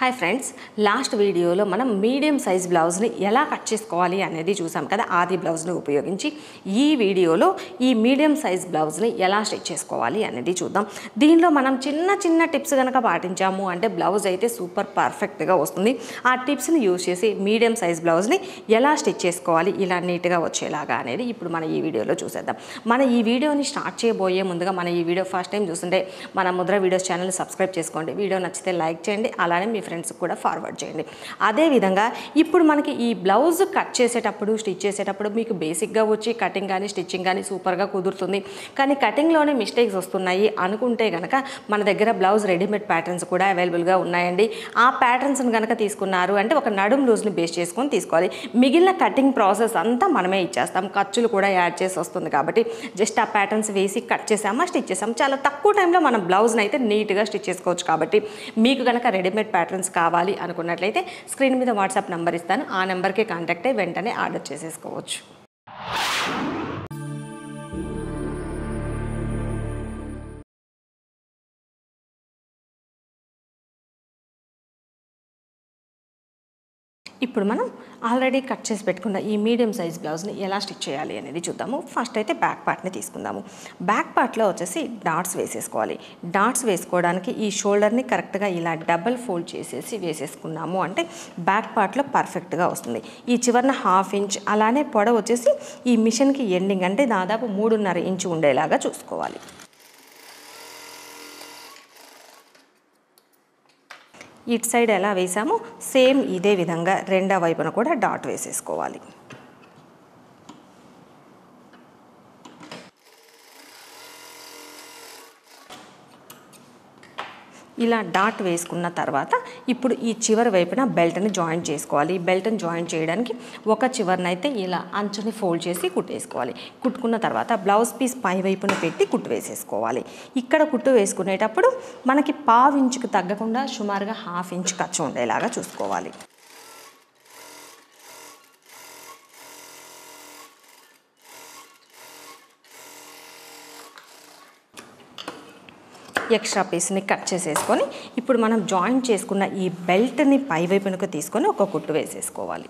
hi friends last వీడియోలో మనం medium size బ్లౌజ్ని ఎలా కట్ చేసుకోవాలి అనేది చూసాం కదా ఆది బ్లౌజ్ని ఉపయోగించి ఈ వీడియోలో ఈ మీడియం సైజ్ బ్లౌజ్ని ఎలా స్టిచ్ చేసుకోవాలి అనేది చూద్దాం దీనిలో మనం చిన్న చిన్న టిప్స్ కనుక పాటించాము అంటే బ్లౌజ్ అయితే సూపర్ పర్ఫెక్ట్గా వస్తుంది ఆ టిప్స్ని యూజ్ చేసి మీడియం సైజ్ బ్లౌజ్ని ఎలా స్టిచ్ చేసుకోవాలి ఇలా నీట్గా వచ్చేలాగా అనేది ఇప్పుడు మన ఈ వీడియోలో చూసేద్దాం మన ఈ వీడియోని స్టార్ట్ చేయబోయే ముందుగా మన ఈ వీడియో ఫస్ట్ టైం చూస్తుంటే మన ముద్ర వీడియోస్ ఛానల్ సబ్స్క్రైబ్ చేసుకోండి వీడియో నచ్చితే లైక్ చేయండి అలానే మీ ఫ్రెండ్స్కి కూడా ఫార్వర్డ్ చేయండి అదేవిధంగా ఇప్పుడు మనకి ఈ బ్లౌజ్ కట్ చేసేటప్పుడు స్టిచ్ చేసేటప్పుడు మీకు బేసిక్గా వచ్చి కటింగ్ కానీ స్టిచ్చింగ్ కానీ సూపర్గా కుదురుతుంది కానీ కటింగ్లోనే మిస్టేక్స్ వస్తున్నాయి అనుకుంటే కనుక మన దగ్గర బ్లౌజ్ రెడీమేడ్ ప్యాటర్న్స్ కూడా అవైలబుల్గా ఉన్నాయండి ఆ ప్యాటర్న్స్ని కనుక తీసుకున్నారు అంటే ఒక నడుం లూజ్ని బేస్ చేసుకొని తీసుకోవాలి మిగిలిన కటింగ్ ప్రాసెస్ అంతా మనమే ఇచ్చేస్తాం ఖర్చులు కూడా యాడ్ చేసి వస్తుంది కాబట్టి జస్ట్ ఆ ప్యాటర్న్స్ వేసి కట్ చేసామా స్టిచ్ చేసాము చాలా తక్కువ టైంలో మనం బ్లౌజ్ని అయితే నీట్గా స్టిచ్ చేసుకోవచ్చు కాబట్టి మీకు కనుక రెడీమేడ్ ప్యాటర్న్స్ కావాలి అనుకున్నట్లయితే స్క్రీన్ మీద వాట్సాప్ నెంబర్ ఇస్తాను ఆ నెంబర్కి కాంటాక్ట్ అయ్యి వెంటనే ఆర్డర్ చేసేసుకోవచ్చు ఇప్పుడు మనం ఆల్రెడీ కట్ చేసి పెట్టుకున్న ఈ మీడియం సైజ్ బ్లౌజ్ని ఎలా స్టిచ్ చేయాలి అనేది చూద్దాము ఫస్ట్ అయితే బ్యాక్ పార్ట్ని తీసుకుందాము బ్యాక్ పార్ట్లో వచ్చేసి డాట్స్ వేసేసుకోవాలి డాట్స్ వేసుకోవడానికి ఈ షోల్డర్ని కరెక్ట్గా ఇలా డబల్ ఫోల్డ్ చేసేసి వేసేసుకున్నాము అంటే బ్యాక్ పార్ట్లో పర్ఫెక్ట్గా వస్తుంది ఈ చివరన హాఫ్ ఇంచ్ అలానే పొడవు వచ్చేసి ఈ మిషన్కి ఎండింగ్ అంటే దాదాపు మూడున్నర ఇంచు ఉండేలాగా చూసుకోవాలి ఇటు సైడ్ ఎలా వేసామో సేమ్ ఇదే విధంగా రెండో వైపున కూడా డాట్ వేసేసుకోవాలి ఇలా డాట్ వేసుకున్న తర్వాత ఇప్పుడు ఈ చివరి వైపున బెల్ట్ని జాయింట్ చేసుకోవాలి బెల్ట్ని జాయింట్ చేయడానికి ఒక చివరినైతే ఇలా అంచుని ఫోల్డ్ చేసి కుట్టేసుకోవాలి కుట్టుకున్న తర్వాత బ్లౌజ్ పీస్ పై వైపున పెట్టి కుట్టు వేసేసుకోవాలి ఇక్కడ కుట్టు వేసుకునేటప్పుడు మనకి పావు ఇంచుకు తగ్గకుండా సుమారుగా హాఫ్ ఇంచ్ ఖర్చు ఉండేలాగా చూసుకోవాలి ఎక్స్ట్రా పీస్ని కట్ చేసేసుకొని ఇప్పుడు మనం జాయింట్ చేసుకున్న ఈ బెల్ట్ని పై వైపునకు తీసుకొని ఒక కుట్టు వేసేసుకోవాలి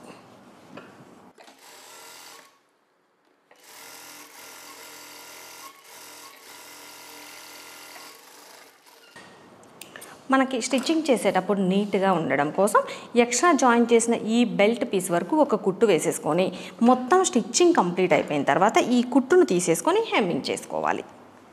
మనకి స్టిచ్చింగ్ చేసేటప్పుడు నీట్గా ఉండడం కోసం ఎక్స్ట్రా జాయిన్ చేసిన ఈ బెల్ట్ పీస్ వరకు ఒక కుట్టు వేసేసుకొని మొత్తం స్టిచ్చింగ్ కంప్లీట్ అయిపోయిన తర్వాత ఈ కుట్టును తీసేసుకొని హెమ్మింగ్ చేసుకోవాలి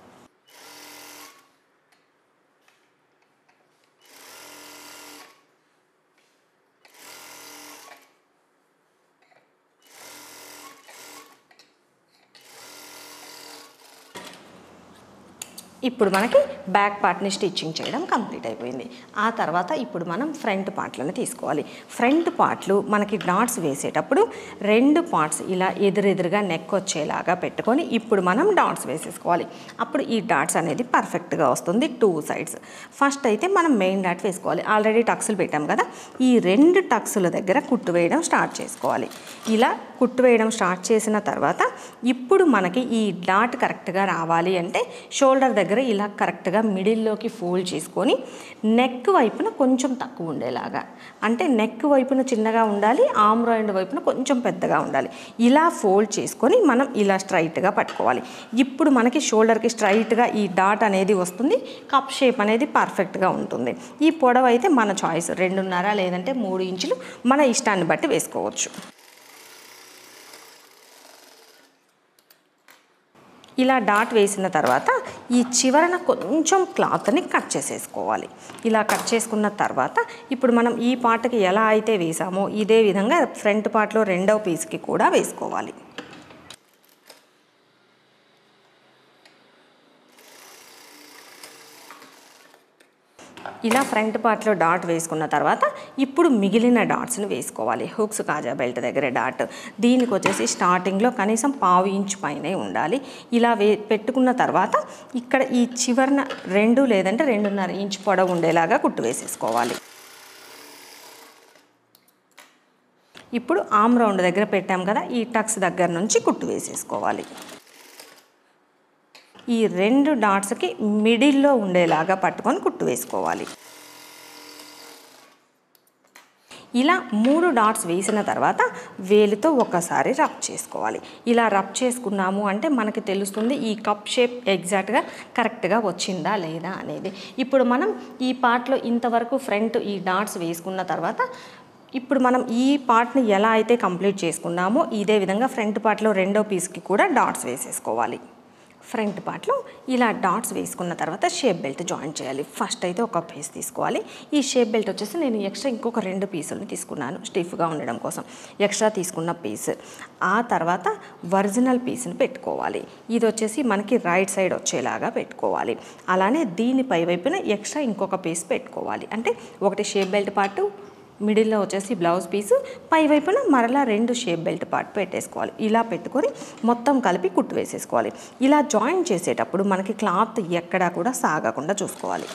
ఇప్పుడు మనకి బ్యాక్ పార్ట్ని స్టిచ్చింగ్ చేయడం కంప్లీట్ అయిపోయింది ఆ తర్వాత ఇప్పుడు మనం ఫ్రంట్ పార్ట్లను తీసుకోవాలి ఫ్రంట్ పార్ట్లు మనకి డాట్స్ వేసేటప్పుడు రెండు పార్ట్స్ ఇలా ఎదురెదురుగా నెక్ వచ్చేలాగా పెట్టుకొని ఇప్పుడు మనం డాట్స్ వేసేసుకోవాలి అప్పుడు ఈ డాట్స్ అనేది పర్ఫెక్ట్గా వస్తుంది టూ సైడ్స్ ఫస్ట్ అయితే మనం మెయిన్ డాట్ వేసుకోవాలి ఆల్రెడీ టక్స్లు పెట్టాం కదా ఈ రెండు టక్సుల దగ్గర కుట్టు వేయడం స్టార్ట్ చేసుకోవాలి ఇలా కుట్టు వేయడం స్టార్ట్ చేసిన తర్వాత ఇప్పుడు మనకి ఈ డాట్ కరెక్ట్గా రావాలి అంటే షోల్డర్ దగ్గర ఇలా కరెక్ట్గా మిడిల్లోకి ఫోల్డ్ చేసుకొని నెక్ వైపున కొంచెం తక్కువ ఉండేలాగా అంటే నెక్ వైపున చిన్నగా ఉండాలి ఆమ్ రాయిండ్ వైపున కొంచెం పెద్దగా ఉండాలి ఇలా ఫోల్డ్ చేసుకొని మనం ఇలా స్ట్రైట్గా పట్టుకోవాలి ఇప్పుడు మనకి షోల్డర్కి స్ట్రైట్గా ఈ డాట్ అనేది వస్తుంది కప్ షేప్ అనేది పర్ఫెక్ట్గా ఉంటుంది ఈ పొడవు అయితే మన చాయిస్ రెండున్నర లేదంటే మూడు ఇంచులు మన ఇష్టాన్ని బట్టి వేసుకోవచ్చు ఇలా డాట్ వేసిన తర్వాత ఈ చివరన కొంచెం క్లాత్ని కట్ చేసేసుకోవాలి ఇలా కట్ చేసుకున్న తర్వాత ఇప్పుడు మనం ఈ పార్ట్కి ఎలా అయితే వేసామో ఇదే విధంగా ఫ్రంట్ పార్ట్లో రెండవ పీస్కి కూడా వేసుకోవాలి ఇలా ఫ్రంట్ పార్ట్లో డాట్ వేసుకున్న తర్వాత ఇప్పుడు మిగిలిన డాట్స్ని వేసుకోవాలి హుక్స్ కాజా బెల్ట్ దగ్గర డాట్ దీనికి వచ్చేసి స్టార్టింగ్లో కనీసం పావు ఇంచ్ పైనే ఉండాలి ఇలా వే పెట్టుకున్న తర్వాత ఇక్కడ ఈ చివరన రెండు లేదంటే రెండున్నర ఇంచ్ పొడవు ఉండేలాగా కుట్టు వేసేసుకోవాలి ఇప్పుడు ఆమ్ రౌండ్ దగ్గర పెట్టాం కదా ఈ టక్స్ దగ్గర నుంచి కుట్టు వేసేసుకోవాలి ఈ రెండు డాట్స్కి మిడిల్లో ఉండేలాగా పట్టుకొని కుట్టు వేసుకోవాలి ఇలా మూడు డాట్స్ వేసిన తర్వాత వేలితో ఒకసారి రబ్ చేసుకోవాలి ఇలా రబ్ చేసుకున్నాము అంటే మనకి తెలుస్తుంది ఈ కప్ షేప్ ఎగ్జాక్ట్గా కరెక్ట్గా వచ్చిందా లేదా అనేది ఇప్పుడు మనం ఈ పార్ట్లో ఇంతవరకు ఫ్రంట్ ఈ డాట్స్ వేసుకున్న తర్వాత ఇప్పుడు మనం ఈ పార్ట్ని ఎలా అయితే కంప్లీట్ చేసుకున్నామో ఇదే విధంగా ఫ్రంట్ పార్ట్లో రెండో పీస్కి కూడా డాట్స్ వేసేసుకోవాలి ఫ్రంట్ పార్ట్లో ఇలా డాట్స్ వేసుకున్న తర్వాత షేప్ బెల్ట్ జాయిన్ చేయాలి ఫస్ట్ అయితే ఒక పీస్ తీసుకోవాలి ఈ షేప్ బెల్ట్ వచ్చేసి నేను ఎక్స్ట్రా ఇంకొక రెండు పీసులను తీసుకున్నాను స్టిఫ్గా ఉండడం కోసం ఎక్స్ట్రా తీసుకున్న పీస్ ఆ తర్వాత ఒరిజినల్ పీస్ని పెట్టుకోవాలి ఇది వచ్చేసి మనకి రైట్ సైడ్ వచ్చేలాగా పెట్టుకోవాలి అలానే దీని పై వైపున ఎక్స్ట్రా ఇంకొక పీస్ పెట్టుకోవాలి అంటే ఒకటి షేప్ బెల్ట్ పార్టు మిడిల్లో వచ్చేసి బ్లౌజ్ పీసు పై వైపున మరలా రెండు షేప్ బెల్ట్ పార్ట్ పెట్టేసుకోవాలి ఇలా పెట్టుకొని మొత్తం కలిపి కుట్టు వేసేసుకోవాలి ఇలా జాయిన్ చేసేటప్పుడు మనకి క్లాత్ ఎక్కడా కూడా సాగకుండా చూసుకోవాలి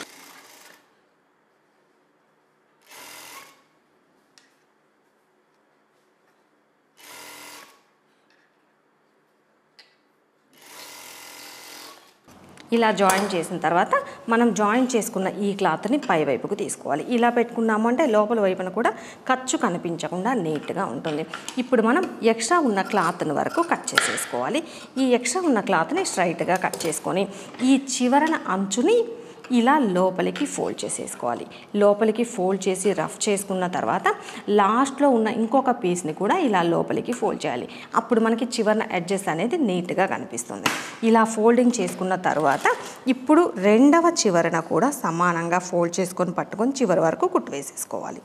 ఇలా జాయిన్ చేసిన తర్వాత మనం జాయిన్ చేసుకున్న ఈ క్లాత్ని పై వైపుకు తీసుకోవాలి ఇలా పెట్టుకున్నాము అంటే లోపల వైపున కూడా ఖర్చు కనిపించకుండా నీట్గా ఉంటుంది ఇప్పుడు మనం ఎక్స్ట్రా ఉన్న క్లాత్ని వరకు కట్ చేసేసుకోవాలి ఈ ఎక్స్ట్రా ఉన్న క్లాత్ని స్ట్రైట్గా కట్ చేసుకొని ఈ చివరన అంచుని ఇలా లోపలికి ఫోల్డ్ చేసేసుకోవాలి లోపలికి ఫోల్డ్ చేసి రఫ్ చేసుకున్న తర్వాత లాస్ట్లో ఉన్న ఇంకొక పీస్ని కూడా ఇలా లోపలికి ఫోల్డ్ చేయాలి అప్పుడు మనకి చివరన ఎడ్జెస్ అనేది నీట్గా కనిపిస్తుంది ఇలా ఫోల్డింగ్ చేసుకున్న తర్వాత ఇప్పుడు రెండవ చివరన కూడా సమానంగా ఫోల్డ్ చేసుకొని పట్టుకొని చివరి వరకు కుట్టు వేసేసుకోవాలి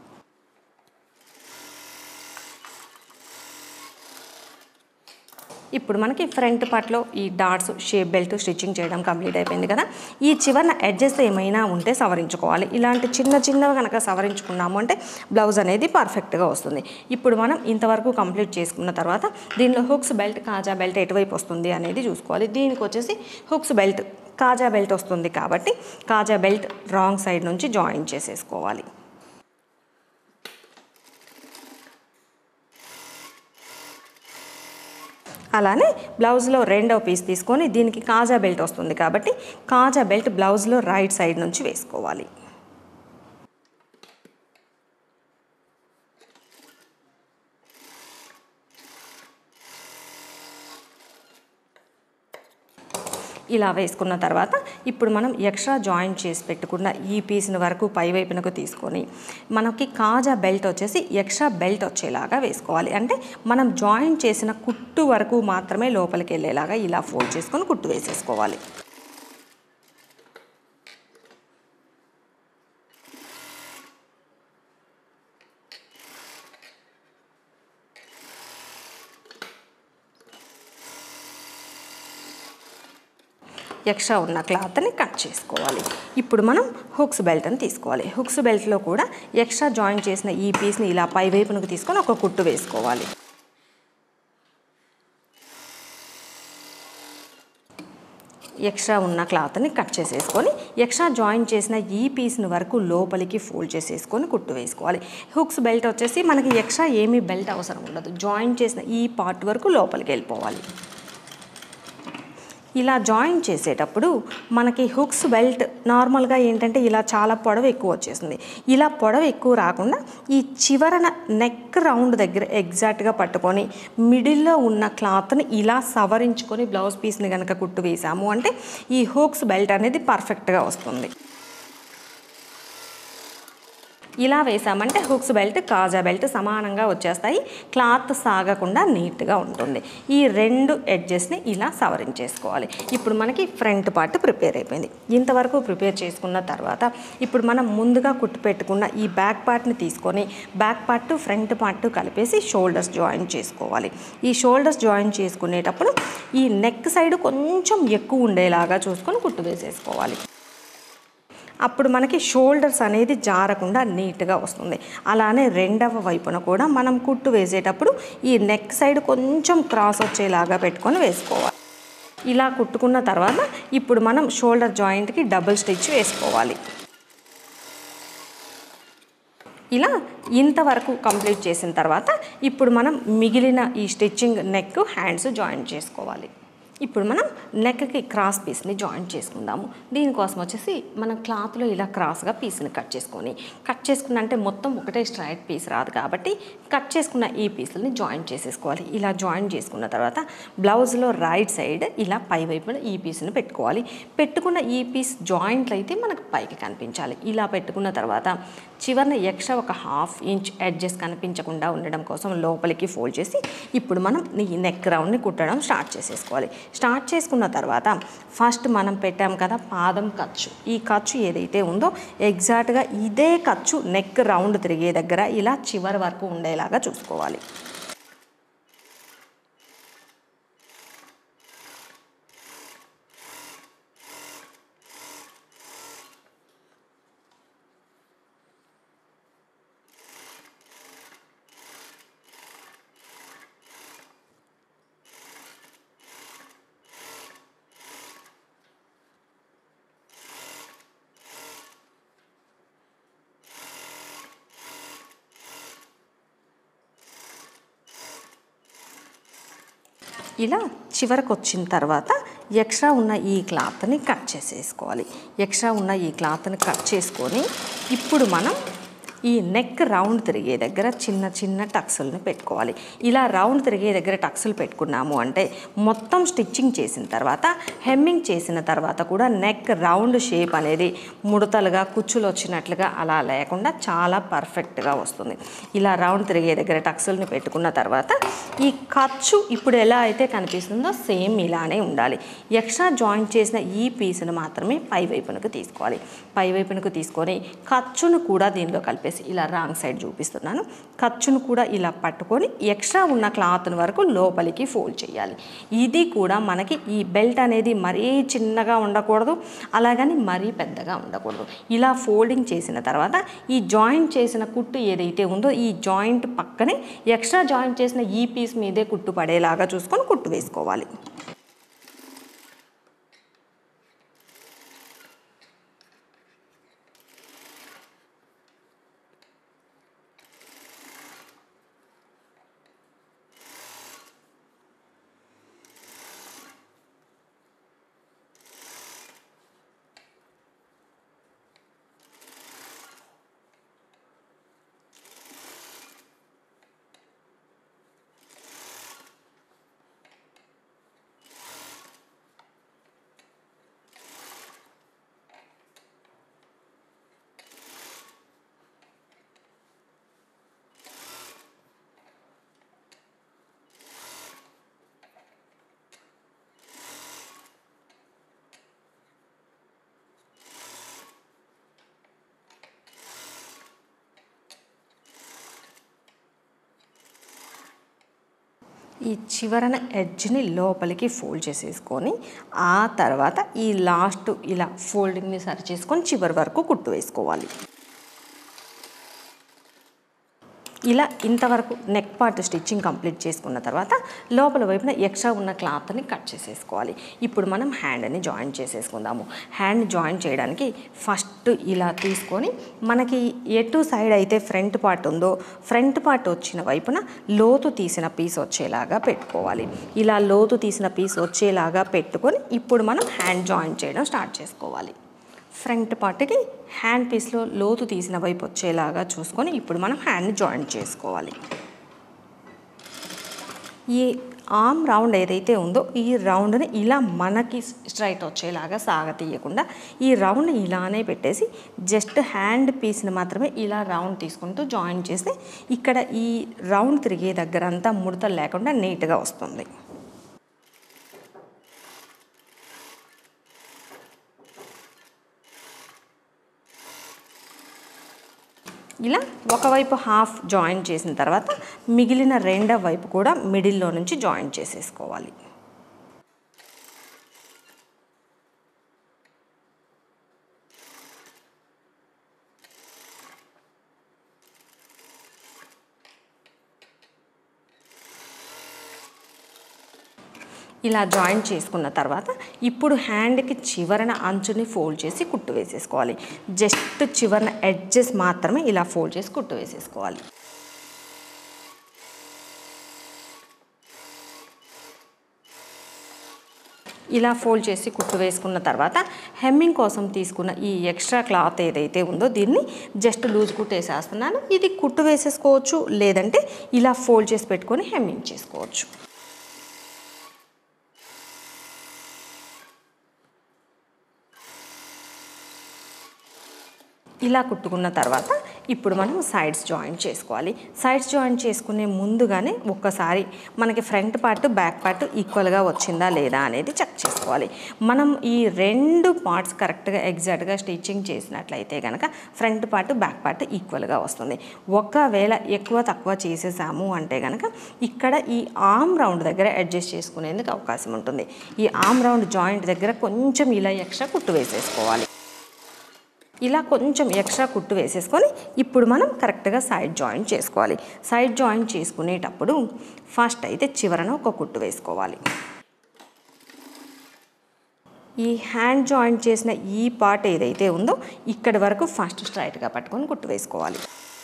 ఇప్పుడు మనకి ఫ్రంట్ పార్ట్లో ఈ డాట్స్ షేప్ బెల్ట్ స్టిచ్చింగ్ చేయడం కంప్లీట్ అయిపోయింది కదా ఈ చివరన ఎడ్జెస్ ఏమైనా ఉంటే సవరించుకోవాలి ఇలాంటి చిన్న చిన్నవి కనుక సవరించుకున్నాము అంటే బ్లౌజ్ అనేది పర్ఫెక్ట్గా వస్తుంది ఇప్పుడు మనం ఇంతవరకు కంప్లీట్ చేసుకున్న తర్వాత దీనిలో హుక్స్ బెల్ట్ కాజా బెల్ట్ ఎటువైపు వస్తుంది అనేది చూసుకోవాలి దీనికి వచ్చేసి హుక్స్ బెల్ట్ కాజా బెల్ట్ వస్తుంది కాబట్టి కాజా బెల్ట్ రాంగ్ సైడ్ నుంచి జాయిన్ చేసేసుకోవాలి అలానే బ్లౌజ్లో రెండవ పీస్ తీసుకొని దీనికి కాజా బెల్ట్ వస్తుంది కాబట్టి కాజా బెల్ట్ బ్లౌజ్లో రైట్ సైడ్ నుంచి వేసుకోవాలి ఇలా వేసుకున్న తర్వాత ఇప్పుడు మనం ఎక్స్ట్రా జాయింట్ చేసి పెట్టుకున్న ఈ పీస్ని వరకు పై వైపునకు తీసుకొని మనకి కాజా బెల్ట్ వచ్చేసి ఎక్స్ట్రా బెల్ట్ వచ్చేలాగా వేసుకోవాలి అంటే మనం జాయింట్ చేసిన కుట్టు వరకు మాత్రమే లోపలికి వెళ్ళేలాగా ఇలా ఫోల్డ్ చేసుకొని కుట్టు వేసేసుకోవాలి ఎక్స్ట్రా ఉన్న క్లాత్ని కట్ చేసుకోవాలి ఇప్పుడు మనం హుక్స్ బెల్ట్ అని తీసుకోవాలి హుక్స్ బెల్ట్లో కూడా ఎక్స్ట్రా జాయిన్ చేసిన ఈ పీస్ని ఇలా పై వైపునకు తీసుకొని ఒక కుట్టు వేసుకోవాలి ఎక్స్ట్రా ఉన్న క్లాత్ని కట్ చేసేసుకొని ఎక్స్ట్రా జాయిన్ చేసిన ఈ పీస్ని వరకు లోపలికి ఫోల్డ్ చేసేసుకొని కుట్టు వేసుకోవాలి హుక్స్ బెల్ట్ వచ్చేసి మనకి ఎక్స్ట్రా ఏమీ బెల్ట్ అవసరం ఉండదు జాయిన్ చేసిన ఈ పార్ట్ వరకు లోపలికి వెళ్ళిపోవాలి ఇలా జాయిన్ చేసేటప్పుడు మనకి హుక్స్ బెల్ట్ నార్మల్గా ఏంటంటే ఇలా చాలా పొడవు ఎక్కువ వచ్చేసింది ఇలా పొడవు ఎక్కువ రాకుండా ఈ చివరన నెక్ రౌండ్ దగ్గర ఎగ్జాక్ట్గా పట్టుకొని మిడిల్లో ఉన్న క్లాత్ని ఇలా సవరించుకొని బ్లౌజ్ పీస్ని కనుక కుట్టు వేసాము అంటే ఈ హుక్స్ బెల్ట్ అనేది పర్ఫెక్ట్గా వస్తుంది ఇలా వేసామంటే హుక్స్ బెల్ట్ కాజా బెల్ట్ సమానంగా వచ్చేస్తాయి క్లాత్ సాగకుండా నీట్గా ఉంటుంది ఈ రెండు ఎడ్జెస్ని ఇలా సవరించేసుకోవాలి ఇప్పుడు మనకి ఫ్రంట్ పార్ట్ ప్రిపేర్ అయిపోయింది ఇంతవరకు ప్రిపేర్ చేసుకున్న తర్వాత ఇప్పుడు మనం ముందుగా కుట్టు పెట్టుకున్న ఈ బ్యాక్ పార్ట్ని తీసుకొని బ్యాక్ పార్ట్ ఫ్రంట్ పార్ట్ కలిపేసి షోల్డర్స్ జాయిన్ చేసుకోవాలి ఈ షోల్డర్స్ జాయిన్ చేసుకునేటప్పుడు ఈ నెక్ సైడ్ కొంచెం ఎక్కువ ఉండేలాగా చూసుకొని కుట్టు వేసేసుకోవాలి అప్పుడు మనకి షోల్డర్స్ అనేది జారకుండా నీట్గా వస్తుంది అలానే రెండవ వైపున కూడా మనం కుట్టు వేసేటప్పుడు ఈ నెక్ సైడ్ కొంచెం క్రాస్ వచ్చేలాగా పెట్టుకొని వేసుకోవాలి ఇలా కుట్టుకున్న తర్వాత ఇప్పుడు మనం షోల్డర్ జాయింట్కి డబుల్ స్టిచ్ వేసుకోవాలి ఇలా ఇంతవరకు కంప్లీట్ చేసిన తర్వాత ఇప్పుడు మనం మిగిలిన ఈ స్టిచ్చింగ్ నెక్ హ్యాండ్స్ జాయిన్ చేసుకోవాలి ఇప్పుడు మనం నెక్కి క్రాస్ పీస్ని జాయింట్ చేసుకుందాము దీనికోసం వచ్చేసి మనం క్లాత్లో ఇలా క్రాస్గా పీస్ని కట్ చేసుకొని కట్ చేసుకున్న అంటే మొత్తం ఒకటే స్ట్రైట్ పీస్ రాదు కాబట్టి కట్ చేసుకున్న ఈ పీసులని జాయింట్ చేసేసుకోవాలి ఇలా జాయింట్ చేసుకున్న తర్వాత బ్లౌజ్లో రైట్ సైడ్ ఇలా పై వైపున ఈ పీస్ని పెట్టుకోవాలి పెట్టుకున్న ఈ పీస్ జాయింట్లు అయితే మనకు పైకి కనిపించాలి ఇలా పెట్టుకున్న తర్వాత చివరిన ఎక్స్ట్రా ఒక హాఫ్ ఇంచ్ ఎడ్జెస్ కనిపించకుండా ఉండడం కోసం లోపలికి ఫోల్డ్ చేసి ఇప్పుడు మనం ఈ నెక్ రౌండ్ని కుట్టడం స్టార్ట్ చేసేసుకోవాలి స్టార్ట్ చేసుకున్న తర్వాత ఫస్ట్ మనం పెట్టాం కదా పాదం ఖర్చు ఈ ఖర్చు ఏదైతే ఉందో ఎగ్జాక్ట్గా ఇదే ఖర్చు నెక్ రౌండ్ తిరిగే దగ్గర ఇలా చివరి వరకు ఉండేలాగా చూసుకోవాలి ఇలా చివరకు వచ్చిన తర్వాత ఎక్స్ట్రా ఉన్న ఈ క్లాత్ని కట్ చేసేసుకోవాలి ఎక్స్ట్రా ఉన్న ఈ క్లాత్ని కట్ చేసుకొని ఇప్పుడు మనం ఈ నెక్ రౌండ్ తిరిగే దగ్గర చిన్న చిన్న టక్సుల్ని పెట్టుకోవాలి ఇలా రౌండ్ తిరిగే దగ్గర టక్సులు పెట్టుకున్నాము అంటే మొత్తం స్టిచ్చింగ్ చేసిన తర్వాత హెమ్మింగ్ చేసిన తర్వాత కూడా నెక్ రౌండ్ షేప్ అనేది ముడతలుగా కుచ్చులు వచ్చినట్లుగా అలా లేకుండా చాలా పర్ఫెక్ట్గా వస్తుంది ఇలా రౌండ్ తిరిగే దగ్గర టక్సుల్ని పెట్టుకున్న తర్వాత ఈ ఖర్చు ఇప్పుడు ఎలా అయితే కనిపిస్తుందో సేమ్ ఇలానే ఉండాలి ఎక్స్ట్రా జాయింట్ చేసిన ఈ పీస్ను మాత్రమే పై వైపునకు తీసుకోవాలి పై వైపునకు తీసుకొని ఖర్చును కూడా దీనిలో కలిపేసి ఇలా రాంగ్ సైడ్ చూపిస్తున్నాను ఖర్చును కూడా ఇలా పట్టుకొని ఎక్స్ట్రా ఉన్న క్లాత్ వరకు లోపలికి ఫోల్డ్ చేయాలి ఇది కూడా మనకి ఈ బెల్ట్ అనేది మరీ చిన్నగా ఉండకూడదు అలాగని మరీ పెద్దగా ఉండకూడదు ఇలా ఫోల్డింగ్ చేసిన తర్వాత ఈ జాయింట్ చేసిన కుట్టు ఏదైతే ఉందో ఈ జాయింట్ పక్కనే ఎక్స్ట్రా జాయింట్ చేసిన ఈ పీస్ మీదే కుట్టు పడేలాగా చూసుకొని కుట్టు వేసుకోవాలి ఈ చివరన ఎడ్జ్ని లోపలికి ఫోల్డ్ చేసేసుకొని ఆ తర్వాత ఈ లాస్ట్ ఇలా ఫోల్డింగ్ని సరి చేసుకొని చివరి వరకు కుట్టు వేసుకోవాలి ఇలా ఇంతవరకు నెక్ పార్ట్ స్టిచ్చింగ్ కంప్లీట్ చేసుకున్న తర్వాత లోపల వైపున ఎక్స్ట్రా ఉన్న క్లాత్ని కట్ చేసేసుకోవాలి ఇప్పుడు మనం హ్యాండ్ని జాయిన్ చేసేసుకుందాము హ్యాండ్ జాయిన్ చేయడానికి ఫస్ట్ ఇలా తీసుకొని మనకి ఎటు సైడ్ అయితే ఫ్రంట్ పార్ట్ ఉందో ఫ్రంట్ పార్ట్ వచ్చిన వైపున లోతు తీసిన పీస్ వచ్చేలాగా పెట్టుకోవాలి ఇలా లోతు తీసిన పీస్ వచ్చేలాగా పెట్టుకొని ఇప్పుడు మనం హ్యాండ్ జాయిన్ చేయడం స్టార్ట్ చేసుకోవాలి ఫ్రంట్ పార్ట్కి హ్యాండ్ పీస్లో లోతు తీసిన వైపు వచ్చేలాగా చూసుకొని ఇప్పుడు మనం హ్యాండ్ని జాయింట్ చేసుకోవాలి ఈ ఆర్మ్ రౌండ్ ఏదైతే ఉందో ఈ రౌండ్ని ఇలా మనకి స్ట్రైట్ వచ్చేలాగా సాగతీయకుండా ఈ రౌండ్ ఇలానే పెట్టేసి జస్ట్ హ్యాండ్ పీస్ని మాత్రమే ఇలా రౌండ్ తీసుకుంటూ జాయిన్ చేస్తే ఇక్కడ ఈ రౌండ్ తిరిగే దగ్గర అంతా ముడతలు లేకుండా నీట్గా వస్తుంది ఇలా ఒకవైపు హాఫ్ జాయిన్ చేసిన తర్వాత మిగిలిన రెండో వైపు కూడా మిడిల్లో నుంచి జాయిన్ చేసేసుకోవాలి ఇలా జాయిన్ చేసుకున్న తర్వాత ఇప్పుడు హ్యాండ్కి చివరన అంచుని ఫోల్డ్ చేసి కుట్టు వేసేసుకోవాలి జస్ట్ చివరన ఎడ్జెస్ మాత్రమే ఇలా ఫోల్డ్ చేసి కుట్టు వేసేసుకోవాలి ఇలా ఫోల్డ్ చేసి కుట్టు వేసుకున్న తర్వాత హెమ్మింగ్ కోసం తీసుకున్న ఈ ఎక్స్ట్రా క్లాత్ ఏదైతే ఉందో దీన్ని జస్ట్ లూజ్ కుట్టేసేస్తున్నాను ఇది కుట్టు వేసేసుకోవచ్చు లేదంటే ఇలా ఫోల్డ్ చేసి పెట్టుకొని హెమ్మింగ్ చేసుకోవచ్చు ఇలా కుట్టుకున్న తర్వాత ఇప్పుడు మనం సైడ్స్ జాయింట్ చేసుకోవాలి సైడ్స్ జాయింట్ చేసుకునే ముందుగానే ఒక్కసారి మనకి ఫ్రంట్ పార్ట్ బ్యాక్ పార్ట్ ఈక్వల్గా వచ్చిందా లేదా అనేది చెక్ చేసుకోవాలి మనం ఈ రెండు పార్ట్స్ కరెక్ట్గా ఎగ్జాక్ట్గా స్టిచ్చింగ్ చేసినట్లయితే కనుక ఫ్రంట్ పార్ట్ బ్యాక్ పార్ట్ ఈక్వల్గా వస్తుంది ఒకవేళ ఎక్కువ తక్కువ చేసేసాము అంటే కనుక ఇక్కడ ఈ ఆమ్ రౌండ్ దగ్గర అడ్జస్ట్ చేసుకునేందుకు అవకాశం ఉంటుంది ఈ ఆమ్ రౌండ్ జాయింట్ దగ్గర కొంచెం ఇలా ఎక్స్ట్రా కుట్టు వేసేసుకోవాలి ఇలా కొంచెం ఎక్స్ట్రా కుట్టు వేసేసుకొని ఇప్పుడు మనం కరెక్ట్గా సైడ్ జాయింట్ చేసుకోవాలి సైడ్ జాయింట్ చేసుకునేటప్పుడు ఫస్ట్ అయితే చివరన ఒక కుట్టు వేసుకోవాలి ఈ హ్యాండ్ జాయింట్ చేసిన ఈ పార్ట్ ఏదైతే ఉందో ఇక్కడి వరకు ఫస్ట్ స్ట్రైట్గా పట్టుకొని కుట్టు వేసుకోవాలి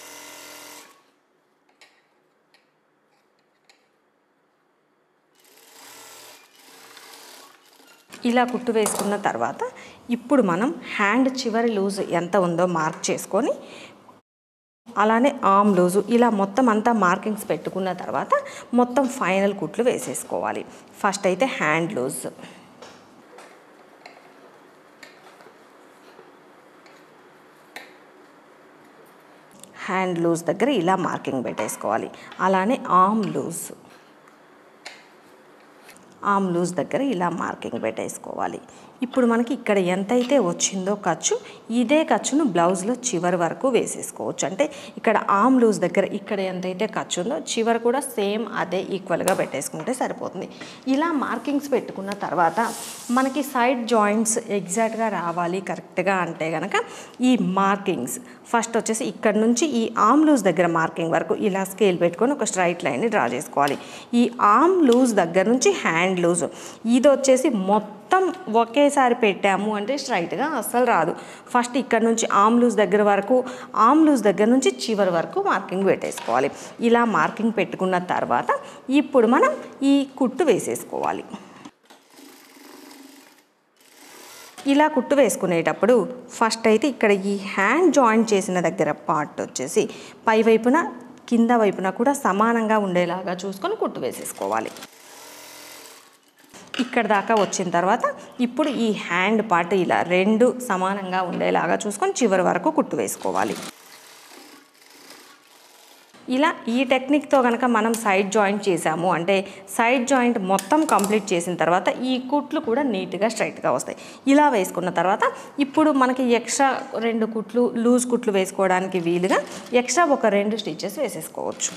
ఇలా కుట్టు వేసుకున్న తర్వాత ఇప్పుడు మనం హ్యాండ్ చివరి లూజ్ ఎంత ఉందో మార్క్ చేసుకొని అలానే ఆమ్ లూజు ఇలా మొత్తం అంతా మార్కింగ్స్ పెట్టుకున్న తర్వాత మొత్తం ఫైనల్ కుట్లు వేసేసుకోవాలి ఫస్ట్ అయితే హ్యాండ్ లూజ్ హ్యాండ్ లూజ్ దగ్గర ఇలా మార్కింగ్ పెట్టేసుకోవాలి అలానే ఆమ్ లూజ్ ఆమ్ లూజ్ దగ్గర ఇలా మార్కింగ్ పెట్టేసుకోవాలి ఇప్పుడు మనకి ఇక్కడ ఎంతైతే వచ్చిందో ఖర్చు ఇదే ఖర్చును బ్లౌజ్లో చివరి వరకు వేసేసుకోవచ్చు అంటే ఇక్కడ ఆమ్ లూజ్ దగ్గర ఇక్కడ ఎంతైతే ఖర్చు ఉందో చివరి కూడా సేమ్ అదే ఈక్వల్గా పెట్టేసుకుంటే సరిపోతుంది ఇలా మార్కింగ్స్ పెట్టుకున్న తర్వాత మనకి సైడ్ జాయింట్స్ ఎగ్జాక్ట్గా రావాలి కరెక్ట్గా అంటే కనుక ఈ మార్కింగ్స్ ఫస్ట్ వచ్చేసి ఇక్కడ నుంచి ఈ ఆమ్ లూజ్ దగ్గర మార్కింగ్ వరకు ఇలా స్కేల్ పెట్టుకొని ఒక స్ట్రైట్ లైన్ని డ్రా చేసుకోవాలి ఈ ఆమ్ లూజ్ దగ్గర నుంచి హ్యాండ్ లూజ్ ఇది వచ్చేసి మొత్తం ఒకేసారి పెట్టాము అంటే స్ట్రైట్గా అస్సలు రాదు ఫస్ట్ ఇక్కడ నుంచి ఆమ్ లూజ్ దగ్గర వరకు ఆమ్ లూజ్ దగ్గర నుంచి చివరి వరకు మార్కింగ్ పెట్టేసుకోవాలి ఇలా మార్కింగ్ పెట్టుకున్న తర్వాత ఇప్పుడు మనం ఈ కుట్టు వేసేసుకోవాలి ఇలా కుట్టు వేసుకునేటప్పుడు ఫస్ట్ అయితే ఇక్కడ ఈ హ్యాండ్ జాయింట్ చేసిన దగ్గర పార్ట్ వచ్చేసి పై వైపున కింద వైపున కూడా సమానంగా ఉండేలాగా చూసుకొని కుట్టు వేసేసుకోవాలి ఇక్కడ దాకా వచ్చిన తర్వాత ఇప్పుడు ఈ హ్యాండ్ పార్ట్ ఇలా రెండు సమానంగా ఉండేలాగా చూసుకొని చివరి వరకు కుట్టు వేసుకోవాలి ఇలా ఈ టెక్నిక్తో కనుక మనం సైడ్ జాయింట్ చేసాము అంటే సైడ్ జాయింట్ మొత్తం కంప్లీట్ చేసిన తర్వాత ఈ కుట్లు కూడా నీట్గా స్ట్రైట్గా వస్తాయి ఇలా వేసుకున్న తర్వాత ఇప్పుడు మనకి ఎక్స్ట్రా రెండు కుట్లు లూజ్ కుట్లు వేసుకోవడానికి వీలుగా ఎక్స్ట్రా ఒక రెండు స్టిచెస్ వేసేసుకోవచ్చు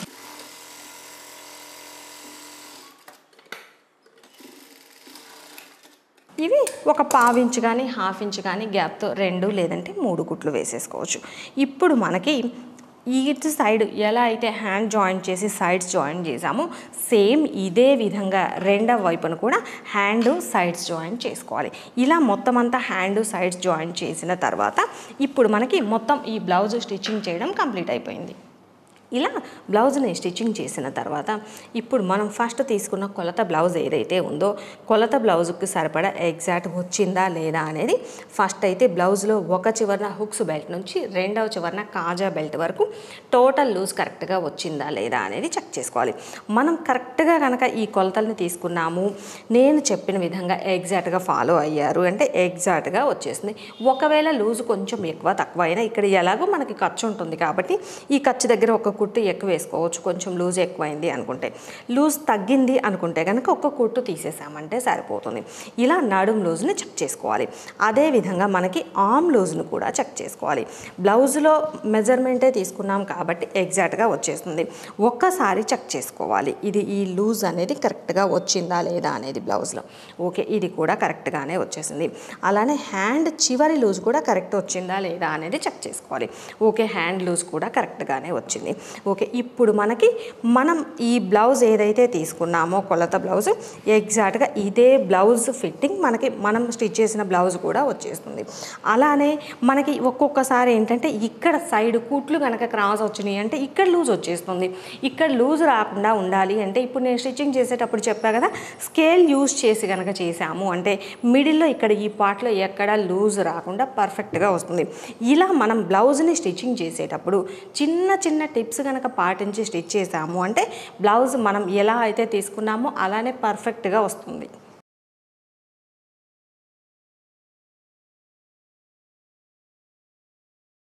ఇవి ఒక పావు ఇంచ్ కానీ హాఫ్ ఇంచ్ కానీ గ్యాప్తో రెండు లేదంటే మూడు కుట్లు వేసేసుకోవచ్చు ఇప్పుడు మనకి ఇటు సైడ్ ఎలా అయితే హ్యాండ్ జాయింట్ చేసి సైడ్స్ జాయింట్ చేసామో సేమ్ ఇదే విధంగా రెండవ వైపున కూడా హ్యాండ్ సైడ్స్ జాయింట్ చేసుకోవాలి ఇలా మొత్తం అంతా హ్యాండ్ సైడ్స్ జాయింట్ చేసిన తర్వాత ఇప్పుడు మనకి మొత్తం ఈ బ్లౌజ్ స్టిచ్చింగ్ చేయడం కంప్లీట్ అయిపోయింది ఇలా బ్లౌజ్ని స్టిచ్చింగ్ చేసిన తర్వాత ఇప్పుడు మనం ఫస్ట్ తీసుకున్న కొలత బ్లౌజ్ ఏదైతే ఉందో కొలత బ్లౌజ్కి సరిపడా ఎగ్జాక్ట్ వచ్చిందా లేదా అనేది ఫస్ట్ అయితే బ్లౌజ్లో ఒక చివరన హుక్స్ బెల్ట్ నుంచి రెండవ చివరన కాజా బెల్ట్ వరకు టోటల్ లూజ్ కరెక్ట్గా వచ్చిందా లేదా అనేది చెక్ చేసుకోవాలి మనం కరెక్ట్గా కనుక ఈ కొలతల్ని తీసుకున్నాము నేను చెప్పిన విధంగా ఎగ్జాక్ట్గా ఫాలో అయ్యారు అంటే ఎగ్జాక్ట్గా వచ్చేసింది ఒకవేళ లూజ్ కొంచెం ఎక్కువ తక్కువ అయినా ఇక్కడ ఎలాగో మనకి ఖర్చు ఉంటుంది కాబట్టి ఈ ఖర్చు దగ్గర ఒక కుట్టు ఎక్కువ వేసుకోవచ్చు కొంచెం లూజ్ ఎక్కువైంది అనుకుంటే లూజ్ తగ్గింది అనుకుంటే కనుక ఒక కుట్టు తీసేసామంటే సరిపోతుంది ఇలా నడుం లూజ్ని చెక్ చేసుకోవాలి అదే విధంగా మనకి ఆమ్ లూజ్ను కూడా చెక్ చేసుకోవాలి బ్లౌజ్లో మెజర్మెంటే తీసుకున్నాం కాబట్టి ఎగ్జాక్ట్గా వచ్చేస్తుంది ఒక్కసారి చెక్ చేసుకోవాలి ఇది ఈ లూజ్ అనేది కరెక్ట్గా వచ్చిందా లేదా అనేది బ్లౌజ్లో ఓకే ఇది కూడా కరెక్ట్గానే వచ్చేసింది అలానే హ్యాండ్ చివరి లూజ్ కూడా కరెక్ట్ వచ్చిందా లేదా అనేది చెక్ చేసుకోవాలి ఓకే హ్యాండ్ లూజ్ కూడా కరెక్ట్గానే వచ్చింది ఓకే ఇప్పుడు మనకి మనం ఈ బ్లౌజ్ ఏదైతే తీసుకున్నామో కొలత బ్లౌజ్ ఎగ్జాక్ట్గా ఇదే బ్లౌజ్ ఫిట్టింగ్ మనకి మనం స్టిచ్ చేసిన బ్లౌజ్ కూడా వచ్చేస్తుంది అలానే మనకి ఒక్కొక్కసారి ఏంటంటే ఇక్కడ సైడ్ కుట్లు కనుక క్రాస్ వచ్చినాయి అంటే ఇక్కడ లూజ్ వచ్చేస్తుంది ఇక్కడ లూజ్ రాకుండా ఉండాలి అంటే ఇప్పుడు నేను స్టిచ్చింగ్ చేసేటప్పుడు చెప్పా కదా స్కేల్ యూజ్ చేసి కనుక చేసాము అంటే మిడిల్లో ఇక్కడ ఈ పార్ట్లో ఎక్కడ లూజ్ రాకుండా పర్ఫెక్ట్గా వస్తుంది ఇలా మనం బ్లౌజ్ని స్టిచ్చింగ్ చేసేటప్పుడు చిన్న చిన్న టిప్స్ కనుక పాటించి స్టిచ్ చేసాము అంటే బ్లౌజ్ మనం ఎలా అయితే తీసుకున్నామో అలానే పర్ఫెక్ట్గా వస్తుంది